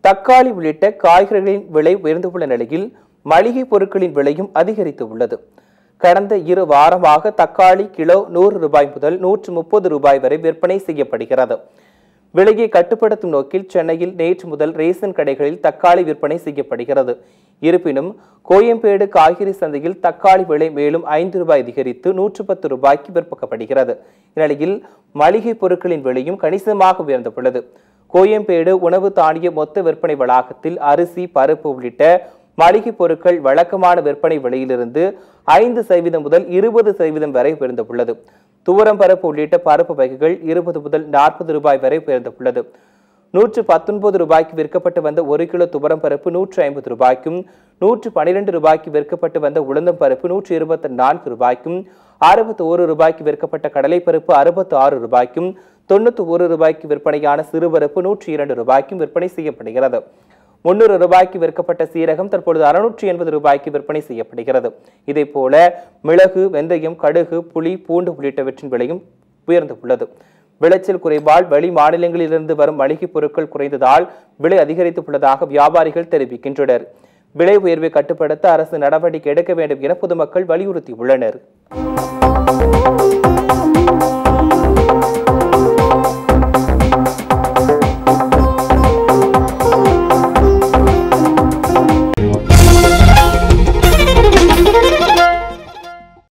தக்காளி உள்ளிட்ட காய்கறிகளின் விலை உயர்ந்துள்ள நிலையில் மளிகை பொருட்களின் விலையும் அதிகரித்து உள்ளது கடந்த இரு வாரமாக தக்காளி கிலோ நூறு ரூபாய் முதல் நூற்று முப்பது ரூபாய் வரை விற்பனை செய்யப்படுகிறது விலையை கட்டுப்படுத்தும் நோக்கில் சென்னையில் நேற்று முதல் ரேஷன் கடைகளில் தக்காளி விற்பனை செய்யப்படுகிறது இருப்பினும் கோயம்பேடு காய்கறி சந்தையில் தக்காளி விலை மேலும் ஐந்து ரூபாய் அதிகரித்து நூற்று பத்து ரூபாய்க்கு விற்பக்கப்படுகிறது இந்நிலையில் மளிகை பொருட்களின் விலையும் கணிசமாக உயர்ந்துள்ளது கோயம்பேடு உணவு தானிய மொத்த விற்பனை வளாகத்தில் அரிசி பருப்பு உள்ளிட்ட மளிகை பொருட்கள் வழக்கமான விற்பனை விலையிலிருந்து ஐந்து சதவீதம் முதல் இருபது சதவீதம் வரை உயர்ந்துள்ளது துவரம் பருப்பு உள்ளிட்ட பருப்பு வகைகள் இருபது முதல் நாற்பது ரூபாய் வரை உயர்ந்துள்ளது நூற்று பத்தொன்பது ரூபாய்க்கு விற்கப்பட்டு வந்த ஒரு கிலோ துவரம் பருப்பு நூற்று ஐம்பது ரூபாய்க்கும் நூற்று பனிரெண்டு ரூபாய்க்கு விற்கப்பட்டு வந்த உளுந்தம் பருப்பு நூற்று இருபத்தி நான்கு ரூபாய்க்கும் அறுபத்தி ஒரு ரூபாய்க்கு விற்கப்பட்ட கடலை பருப்பு அறுபத்தி ஆறு ரூபாய்க்கும் தொண்ணூத்தி ஒரு ரூபாய்க்கு விற்பனையான சிறுபருப்பு நூற்றி இரண்டு ரூபாய்க்கும் விற்பனை செய்யப்படுகிறது முன்னூறு ரூபாய்க்கு விற்கப்பட்ட சீரகம் தற்பொழுது அறுநூற்றி எண்பது ரூபாய்க்கு விற்பனை செய்யப்படுகிறது இதே போல மிளகு வெந்தயம் கடுகு புளி பூண்டு உள்ளிட்டவற்றின் விலையும் உயர்ந்துள்ளது விளைச்சல் குறைவால் வெளி மாநிலங்களிலிருந்து வரும் மளிகைப் பொருட்கள் குறைந்ததால் விலை அதிகரித்துள்ளதாக வியாபாரிகள் தெரிவிக்கின்றனர் விலை உயர்வை கட்டுப்படுத்த அரசு நடவடிக்கை எடுக்க வேண்டும் என பொதுமக்கள் வலியுறுத்தியுள்ளனர்